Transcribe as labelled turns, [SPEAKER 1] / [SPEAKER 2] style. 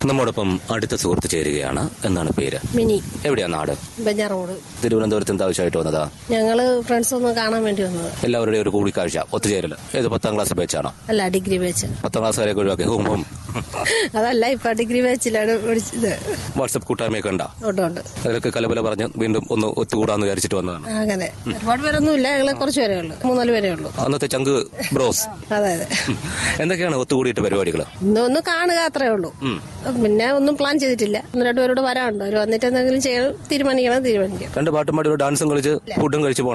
[SPEAKER 1] നമ്മോടൊപ്പം അടുത്ത സുഹൃത്ത് ചേരുകയാണ് എന്നാണ് പേര്
[SPEAKER 2] മിനി
[SPEAKER 1] എവിടെയാ നാട്
[SPEAKER 2] ബെഞ്ഞാറോട്
[SPEAKER 1] തിരുവനന്തപുരത്ത് എന്താ ആവശ്യമായിട്ട് വന്നതാ
[SPEAKER 2] ഞങ്ങള് ഫ്രണ്ട്സ് ഒന്ന് കാണാൻ വേണ്ടി വന്നത്
[SPEAKER 1] എല്ലാവരുടെയും ഒരു കൂടിക്കാഴ്ച ഒത്തുചേരൽ ഏത് പത്താം ക്ലാസ് ബാച്ചാണോ
[SPEAKER 2] അല്ല ഡിഗ്രി ബാച്ച്
[SPEAKER 1] പത്താം ക്ലാസ് വരെയൊക്കെ ഒഴിവാക്കി ഹും ഹും
[SPEAKER 2] അതല്ല ഇപ്പൊ ഡിഗ്രി ബാച്ചിലാണ് പഠിച്ചത്
[SPEAKER 1] വാട്സപ്പ് കൂട്ടായ്മയൊക്കെ ഉണ്ടാ
[SPEAKER 2] ഉണ്ട് ഉണ്ട്
[SPEAKER 1] അതിലൊക്കെ കലബല പറഞ്ഞ് വീണ്ടും ഒന്ന് ഒത്തുകൂടാന്ന് വിചാരിച്ചിട്ട് വന്നതാണ്
[SPEAKER 2] അങ്ങനെ ഒരുപാട് പേരൊന്നും ഇല്ല ഞങ്ങള് കുറച്ച് പേരേ ഉള്ളൂ മൂന്നാല് പേരേ ഉള്ളൂ
[SPEAKER 1] അന്നത്തെ ചങ്ക് ബ്രോസ്
[SPEAKER 2] അതെ അതെ
[SPEAKER 1] എന്തൊക്കെയാണ് ഒത്തുകൂടിയിട്ട് പരിപാടികൾ
[SPEAKER 2] ഇന്ന് ഒന്ന് കാണുക അത്രേ ഉള്ളൂ പിന്നെ ഒന്നും പ്ലാൻ ചെയ്തിട്ടില്ല ഒന്ന് രണ്ടുപേരോട് വരാനുണ്ട് അവർ വന്നിട്ട് എന്തെങ്കിലും ചെയ്യാൻ തീരുമാനിക്കണം തീരുമാനിക്കാം
[SPEAKER 1] രണ്ട് പാട്ടും പാടി ഒരു ഡാൻസും കളിച്ച് ഫുഡും കഴിച്ച് പോകണം